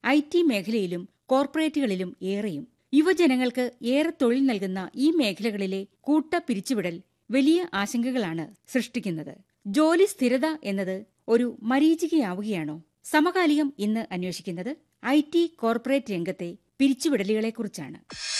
I T മേഖലയിലും കോർപ്പറേറ്റുകളിലും ഏറെയും യുവജനങ്ങൾക്ക് ഏറെ തൊഴിൽ നൽകുന്ന ഈ മേഖലകളിലെ കൂട്ട പിരിച്ചുവിടൽ വലിയ ആശങ്കകളാണ് സൃഷ്ടിക്കുന്നത് ജോലി സ്ഥിരത എന്നത് ഒരു മരീചികയാവുകയാണോ സമകാലികം ഇന്ന് അന്വേഷിക്കുന്നത് ഐ ടി കോർപ്പറേറ്റ് രംഗത്തെ പിരിച്ചുവിടലുകളെക്കുറിച്ചാണ്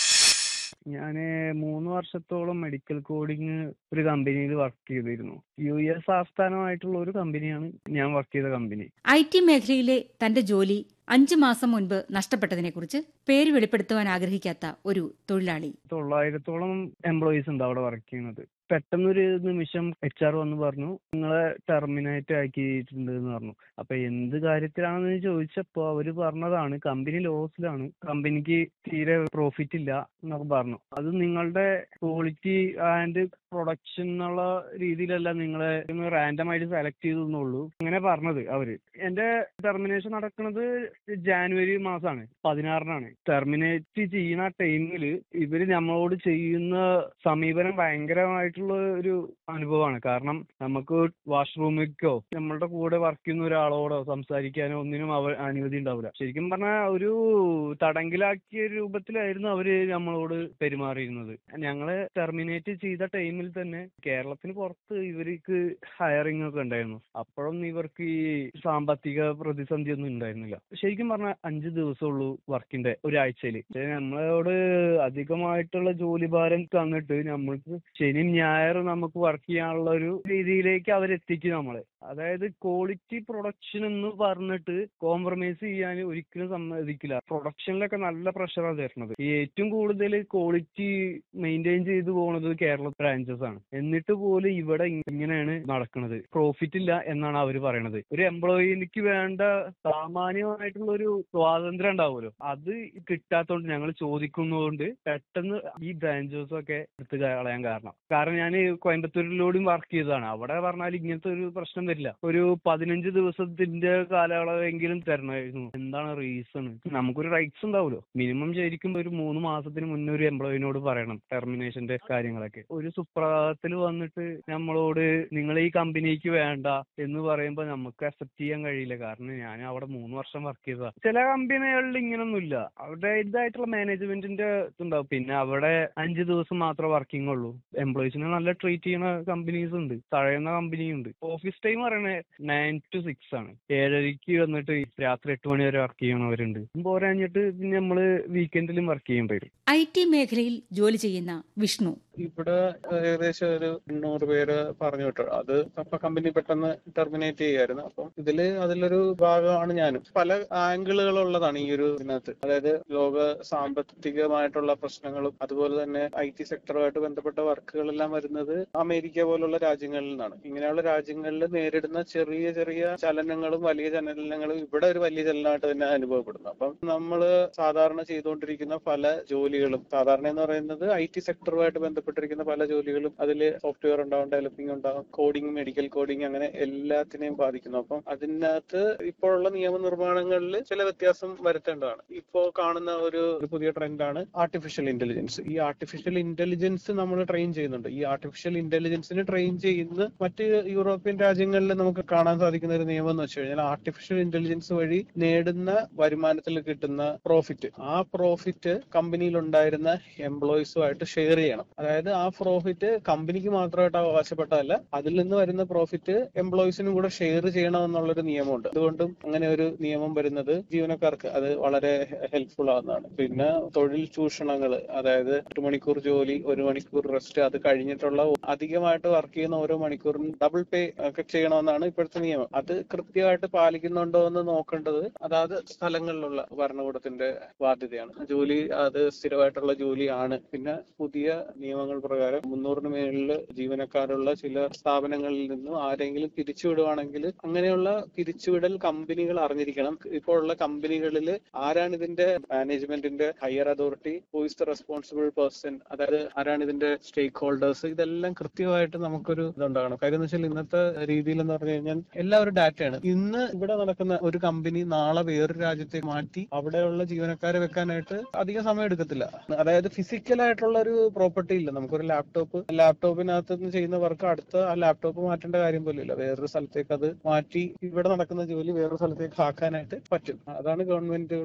ഞാൻ മൂന്ന് വർഷത്തോളം മെഡിക്കൽ കോഡിങ് ഒരു കമ്പനിയിൽ വർക്ക് ചെയ്തിരുന്നു യു എസ് ആസ്ഥാനമായിട്ടുള്ള ഒരു കമ്പനിയാണ് ഞാൻ വർക്ക് ചെയ്ത കമ്പനി ഐ ടി മേഖലയിലെ തന്റെ ജോലി അഞ്ചു മാസം മുൻപ് നഷ്ടപ്പെട്ടതിനെക്കുറിച്ച് പേര് വെളിപ്പെടുത്തുവാൻ ആഗ്രഹിക്കാത്ത ഒരു തൊഴിലാളി തൊള്ളായിരത്തോളം എംപ്ലോയീസ് ഉണ്ട് അവിടെ വർക്ക് ചെയ്യുന്നത് പെട്ടെന്നൊരു നിമിഷം എച്ച് ആർ വന്ന് പറഞ്ഞു നിങ്ങളെ ടെർമിനേറ്റ് ആക്കിയിട്ടുണ്ട് എന്ന് പറഞ്ഞു അപ്പൊ എന്ത് കാര്യത്തിലാണെന്ന് ചോദിച്ചപ്പോ അവര് പറഞ്ഞതാണ് കമ്പനി ലോസിലാണ് കമ്പനിക്ക് തീരെ പ്രോഫിറ്റ് ഇല്ല എന്നൊക്കെ പറഞ്ഞു അത് നിങ്ങളുടെ ക്വാളിറ്റി ആൻഡ് പ്രൊഡക്ഷൻ എന്നുള്ള രീതിയിലല്ല നിങ്ങളെ റാൻഡം ആയിട്ട് സെലക്ട് ചെയ്തെന്നുള്ളൂ അങ്ങനെ പറഞ്ഞത് അവര് എന്റെ ടെർമിനേഷൻ നടക്കുന്നത് ജാനുവരി മാസമാണ് പതിനാറിനാണ് ടെർമിനേറ്റ് ചെയ്യുന്ന ടൈമിൽ ഇവര് നമ്മളോട് ചെയ്യുന്ന സമീപനം ഭയങ്കരമായിട്ടുള്ള ഒരു അനുഭവമാണ് കാരണം നമുക്ക് വാഷ്റൂമിലേക്കോ നമ്മളുടെ കൂടെ വർക്ക് ചെയ്യുന്ന ഒരാളോടോ സംസാരിക്കാനോ ഒന്നിനും അവർ അനുമതി ഉണ്ടാവില്ല ശരിക്കും പറഞ്ഞാൽ ഒരു തടങ്കിലാക്കിയ രൂപത്തിലായിരുന്നു അവര് നമ്മളോട് പെരുമാറിയിരുന്നത് ഞങ്ങളെ ടെർമിനേറ്റ് ചെയ്ത ടൈമിൽ തന്നെ കേരളത്തിന് പുറത്ത് ഇവർക്ക് ഹയറിംഗ് ഒക്കെ ഉണ്ടായിരുന്നു അപ്പോഴും ഇവർക്ക് ഈ സാമ്പത്തിക പ്രതിസന്ധി ഒന്നും ഉണ്ടായിരുന്നില്ല ശരിക്കും പറഞ്ഞാൽ അഞ്ച് ദിവസമുള്ളൂ വർക്കിന്റെ ഒരാഴ്ചയിൽ നമ്മളോട് അധികമായിട്ടുള്ള ജോലി ഭാരം തന്നിട്ട് നമ്മൾക്ക് ശനിയും ഞായറും നമുക്ക് വർക്ക് ചെയ്യാനുള്ള ഒരു രീതിയിലേക്ക് അവരെത്തിക്കും നമ്മളെ അതായത് ക്വാളിറ്റി പ്രൊഡക്ഷൻ എന്ന് പറഞ്ഞിട്ട് കോംപ്രമൈസ് ചെയ്യാൻ ഒരിക്കലും സമ്മതിക്കില്ല പ്രൊഡക്ഷനിലൊക്കെ നല്ല പ്രഷറാണ് തരുന്നത് ഈ ഏറ്റവും കൂടുതൽ ക്വാളിറ്റി മെയിൻറ്റെയിൻ ചെയ്തു പോകുന്നത് കേരള ബ്രാഞ്ചസ് ആണ് എന്നിട്ട് പോലും ഇവിടെ ഇങ്ങനെയാണ് നടക്കുന്നത് പ്രോഫിറ്റ് ഇല്ല എന്നാണ് അവർ പറയണത് ഒരു എംപ്ലോയിക്ക് വേണ്ട സാമാന്യമായിട്ടുള്ള ഒരു സ്വാതന്ത്ര്യം ഉണ്ടാവുമല്ലോ അത് കിട്ടാത്തോണ്ട് ഞങ്ങൾ ചോദിക്കുന്നതുകൊണ്ട് പെട്ടെന്ന് ഈ ബ്രാഞ്ചസ് ഒക്കെ എടുത്ത് കളയാൻ കാരണം കാരണം ഞാൻ കോയമ്പത്തൂരിലൂടെയും വർക്ക് ചെയ്തതാണ് അവിടെ പറഞ്ഞാൽ ഇങ്ങനത്തെ ഒരു പ്രശ്നം വരില്ല ഒരു പതിനഞ്ച് ദിവസത്തിന്റെ കാലയളവെങ്കിലും തരണമായിരുന്നു എന്താണ് റീസൺ നമുക്കൊരു റൈറ്റ്സ് ഉണ്ടാവുമല്ലോ മിനിമം ശരിക്കും ഒരു മൂന്ന് മാസത്തിന് മുന്നേ ഒരു എംപ്ലോയിനോട് പറയണം ടെർമിനേഷന്റെ കാര്യങ്ങളൊക്കെ ഒരു സുപ്രഭാതത്തിൽ വന്നിട്ട് നമ്മളോട് നിങ്ങൾ ഈ കമ്പനിക്ക് വേണ്ട എന്ന് പറയുമ്പോൾ നമുക്ക് അക്സെപ്റ്റ് ചെയ്യാൻ കഴിയില്ല കാരണം ഞാൻ അവിടെ മൂന്ന് വർഷം വർക്ക് ചെയ്തതാ ചില കമ്പനികളിൽ ഇങ്ങനൊന്നുമില്ല അവിടെ ഇതായിട്ടുള്ള മാനേജ്മെന്റിന്റെ ഇതുണ്ടാവും പിന്നെ അവിടെ അഞ്ച് ദിവസം മാത്രമേ വർക്കിംഗ് ഉള്ളൂ എംപ്ലോയീസിനെ നല്ല ട്രീറ്റ് ചെയ്യുന്ന കമ്പനീസ് ഉണ്ട് തഴയുന്ന കമ്പനിയുണ്ട് ഓഫീസ് ടൈം പറയണേ നയൻ ടു സിക്സ് ആണ് ഏഴരയ്ക്ക് വന്നിട്ട് രാത്രി എട്ട് മണി വരെ വർക്ക് ചെയ്യണവരുണ്ട് പോരാഞ്ഞിട്ട് പിന്നെ നമ്മള് വീക്കെൻഡിലും വർക്ക് ചെയ്യേണ്ടി വരും ഐ ടി മേഖലയിൽ ജോലി ചെയ്യുന്ന വിഷ്ണു ഇവിടെ ഏകദേശം ഒരു എണ്ണൂറ് പേര് പറഞ്ഞു വിട്ടു അത് അപ്പൊ കമ്പനി പെട്ടെന്ന് ടെർമിനേറ്റ് ചെയ്യായിരുന്നു അപ്പം ഇതില് അതിലൊരു ഭാഗമാണ് ഞാനും പല ആംഗിളുകളുള്ളതാണ് ഈ ഒരു ഇതിനകത്ത് അതായത് ലോക സാമ്പത്തികമായിട്ടുള്ള പ്രശ്നങ്ങളും അതുപോലെ തന്നെ ഐ ടി സെക്ടറുമായിട്ട് ബന്ധപ്പെട്ട വർക്കുകളെല്ലാം വരുന്നത് അമേരിക്ക പോലുള്ള രാജ്യങ്ങളിൽ നിന്നാണ് ഇങ്ങനെയുള്ള രാജ്യങ്ങളിൽ നേരിടുന്ന ചെറിയ ചെറിയ ചലനങ്ങളും വലിയ ചലനങ്ങളും ഇവിടെ ഒരു വലിയ ചലനമായിട്ട് തന്നെ അനുഭവപ്പെടുന്നു അപ്പം നമ്മൾ സാധാരണ ചെയ്തുകൊണ്ടിരിക്കുന്ന പല ജോലികളും സാധാരണ എന്ന് പറയുന്നത് ഐ ടി സെക്ടറുമായിട്ട് ബന്ധപ്പെട്ടിരിക്കുന്ന പല ജോലികളും അതിൽ സോഫ്റ്റ്വെയർ ഉണ്ടാവും ഡെവലപ്പിംഗ് ഉണ്ടാവും കോഡിംഗ് മെഡിക്കൽ കോഡിംഗ് അങ്ങനെ എല്ലാത്തിനെയും ബാധിക്കുന്നു അപ്പം അതിനകത്ത് ഇപ്പോഴുള്ള നിയമനിർമ്മാണങ്ങളിൽ ചില വ്യത്യാസം വരുത്തേണ്ടതാണ് ഇപ്പോ കാണുന്ന ഒരു ഒരു പുതിയ ട്രെൻഡാണ് ആർട്ടിഫിഷ്യൽ ഇന്റലിജൻസ് ഈ ആർട്ടിഫിഷ്യൽ ഇന്റലിജൻസ് നമ്മൾ ട്രെയിൻ ചെയ്യുന്നുണ്ട് ഈ ആർട്ടിഫിഷ്യൽ ഇന്റലിജൻസിന് ട്രെയിൻ ചെയ്യുന്ന മറ്റ് യൂറോപ്യൻ രാജ്യങ്ങളിൽ നമുക്ക് കാണാൻ സാധിക്കുന്ന ഒരു നിയമം എന്ന് വെച്ച് കഴിഞ്ഞാൽ ആർട്ടിഫിഷ്യൽ ഇന്റലിജൻസ് വഴി നേടുന്ന വരുമാനത്തിൽ കിട്ടുന്ന പ്രോഫിറ്റ് ആ പ്രോഫിറ്റ് കമ്പനിയിൽ ഉണ്ടായിരുന്ന എംപ്ലോയീസുമായിട്ട് ഷെയർ ചെയ്യണം അതായത് ആ പ്രോഫിറ്റ് കമ്പനിക്ക് മാത്രമായിട്ട് അവകാശപ്പെട്ടതല്ല അതിൽ നിന്ന് വരുന്ന പ്രോഫിറ്റ് എംപ്ലോയീസിനും കൂടെ ഷെയർ ചെയ്യണം എന്നുള്ളൊരു നിയമമുണ്ട് അതുകൊണ്ടും അങ്ങനെ ഒരു നിയമം വരുന്നത് ജീവനക്കാർക്ക് അത് വളരെ ഹെൽപ്ഫുൾ ആവുന്നതാണ് പിന്നെ തൊഴിൽ ചൂഷണങ്ങൾ അതായത് എട്ട് മണിക്കൂർ ജോലി ഒരു മണിക്കൂർ റെസ്റ്റ് അത് കഴിഞ്ഞിട്ടുള്ള അധികമായിട്ട് വർക്ക് ചെയ്യുന്ന ഓരോ മണിക്കൂറിനും ഡബിൾ പേ ഒക്കെ ചെയ്യണമെന്നാണ് ഇപ്പോഴത്തെ നിയമം അത് കൃത്യമായിട്ട് പാലിക്കുന്നുണ്ടോ എന്ന് നോക്കേണ്ടത് അതാത് സ്ഥലങ്ങളിലുള്ള ഭരണകൂടത്തിന്റെ ബാധ്യതയാണ് ജോലി അത് സ്ഥിരമായിട്ടുള്ള ജോലിയാണ് പിന്നെ പുതിയ നിയമങ്ങൾ പ്രകാരം മുന്നൂറിന് മേളിൽ ജീവനക്കാരുള്ള ചില സ്ഥാപനങ്ങളിൽ നിന്നും ആരെങ്കിലും പിരിച്ചുവിടുവാണെങ്കിൽ അങ്ങനെയുള്ള പിരിച്ചുവിടൽ കമ്പനികൾ അറിഞ്ഞിരിക്കണം ഇപ്പോൾ ഉള്ള കമ്പനികളിൽ ആരാണ് ഇതിന്റെ മാനേജ്മെന്റിന്റെ higher authority who is the responsible person അതായത് ആരാണ് ഇതിന്റെ സ്റ്റേക്ക് ഹോൾഡേഴ്സ് ഇതെല്ലാം കൃത്യമായിട്ട് നമുക്കൊരു ഇതുണ്ടാകണം കാര്യം എന്ന് വെച്ചാൽ ഇന്നത്തെ രീതിയിൽ എന്ന് പറഞ്ഞു കഴിഞ്ഞാൽ എല്ലാം ഒരു ഡാറ്റയാണ് ഇന്ന് ഇവിടെ നടക്കുന്ന ഒരു കമ്പനി നാളെ വേറൊരു രാജ്യത്തേക്ക് മാറ്റി അവിടെയുള്ള ജീവനക്കാരെ വെക്കാനായിട്ട് അധികം സമയം എടുക്കത്തില്ല അതായത് ഫിസിക്കൽ ആയിട്ടുള്ള ഒരു പ്രോപ്പർട്ടി ഇല്ല നമുക്കൊരു ലാപ്ടോപ്പ് ലാപ്ടോപ്പിനകത്ത് നിന്ന് ചെയ്യുന്ന വർക്ക് അടുത്ത ആ ലാപ്ടോപ്പ് മാറ്റേണ്ട കാര്യം പോലും ഇല്ല വേറൊരു സ്ഥലത്തേക്ക് അത് മാറ്റി ഇവിടെ നടക്കുന്ന ജോലി വേറൊരു സ്ഥലത്തേക്ക് ആക്കാനായിട്ട് പറ്റും അതാണ് ഗവൺമെന്റ്